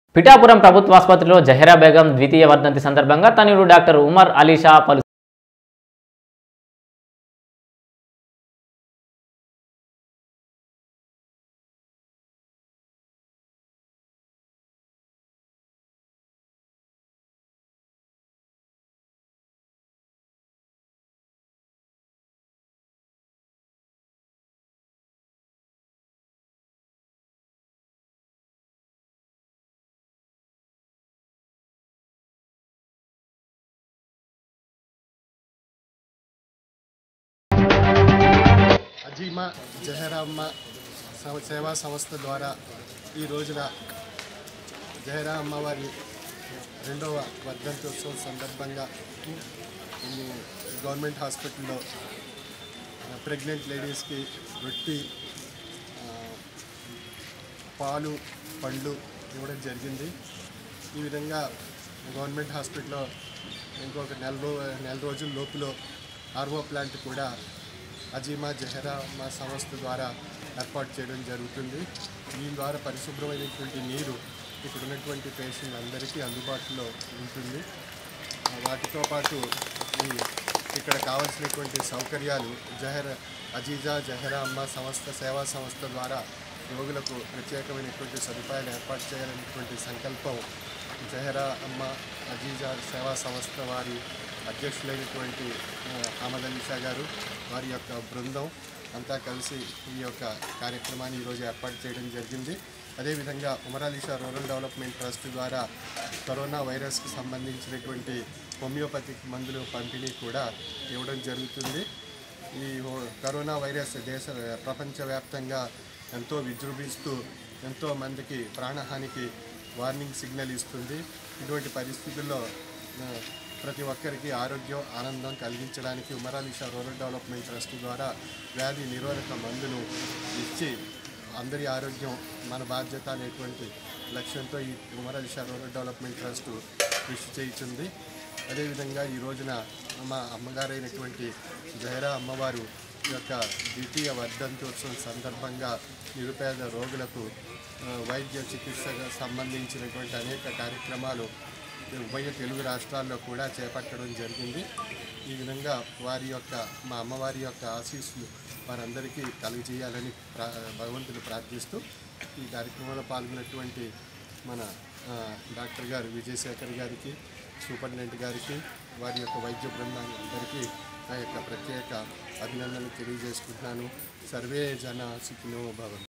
పిఠాపురం ప్రభుత్వ ఆసుపత్రిలో జహీరా బేగం ద్వితీయ వర్ధంతి సందర్భంగా తనయుడు డాక్టర్ ఉమర్ అలీషా పలు అజీమా జహరామ్మ సవ- సేవా సంస్థ ద్వారా ఈ రోజున జహరా అమ్మవారి రెండవ వర్ధంతి ఉత్సవం సందర్భంగా ఈ గవర్నమెంట్ హాస్పిటల్లో ప్రెగ్నెంట్ లేడీస్కి రొట్టి ఆ, పాలు పండ్లు ఇవ్వడం జరిగింది ఈ విధంగా గవర్నమెంట్ హాస్పిటల్లో ఇంకొక నెల రో నెల రోజుల లోపులో ఆర్ఓ ప్లాంట్ కూడా అజీమా జహరా మా సంస్థ ద్వారా ఏర్పాటు చేయడం జరుగుతుంది దీని ద్వారా పరిశుభ్రమైనటువంటి నీరు ఇక్కడ ఉన్నటువంటి పేషెంట్ అందరికీ అందుబాటులో ఉంటుంది ఆ, వాటితో పాటు ఈ ఇక్కడ కావాల్సినటువంటి సౌకర్యాలు జహర్ అజీజా జహరా అమ్మ సంస్థ సేవా సంస్థ ద్వారా రోగులకు ప్రత్యేకమైనటువంటి సదుపాయాలు ఏర్పాటు చేయాలనేటువంటి సంకల్పం జహరా అమ్మ అజీజా సేవా సంస్థ వారి అధ్యక్షులైనటువంటి ఆ, అహ్మద్ అలీ షా గారు వారి యొక్క బృందం అంతా కలిసి ఈ యొక్క కార్యక్రమాన్ని ఈరోజు ఏర్పాటు చేయడం జరిగింది అదేవిధంగా Umar Ali Shah rural development trust ద్వారా కరోనా వైరస్కి సంబంధించినటువంటి హోమియోపతిక్ మందులు పంపిణీ కూడా ఇవ్వడం జరుగుతుంది ఈ హో- కరోనా వైరస్ దేశ ప్రపంచవ్యాప్తంగా ఎంతో విజృంభిస్తూ ఎంతో మందికి ప్రాణహానికి వార్నింగ్ సిగ్నల్ ఇస్తుంది ఇటువంటి పరిస్థితుల్లో ఆ, ప్రతి ఒక్కరికి ఆరోగ్యం ఆనందం కలిగించడానికి Umarali Shah rural development trust ద్వారా వ్యాధి నిరోధక మందును ఇచ్చి అందరి ఆరోగ్యం మన బాధ్యత అనేటువంటి లక్ష్యంతో ఈ Umarali Shah rural development trust కృషి చేయుచుంది అదేవిధంగా ఈ రోజున మా అమ్మగారైనటువంటి జహరా అమ్మవారు యొక్క ద్వితీయ వర్ధంతోత్సవం సందర్భంగా నిరుపేద రోగులకు ఆ, వైద్య చికిత్సకు సంబంధించినటువంటి అనేక కార్యక్రమాలు ఉభయ తెలుగు రాష్ట్రాల్లో కూడా చేపట్టడం జరిగింది ఈ విధంగా వారి యొక్క మా అమ్మవారి యొక్క ఆశీస్సులు వారందరికీ కలిగజేయాలని ప్రా భగవంతుని ప్రార్థిస్తూ ఈ కార్యక్రమంలో పాల్గొన్నటువంటి మన ఆ, డాక్టర్ గారు విజయశేఖర్ గారికి సూపరింటెండెంట్ గారికి వారి యొక్క వైద్య బృందానికి నా యొక్క ప్రత్యేక అభినందనలు తెలియజేసుకుంటున్నాను సర్వే జన సుఖినో భవన్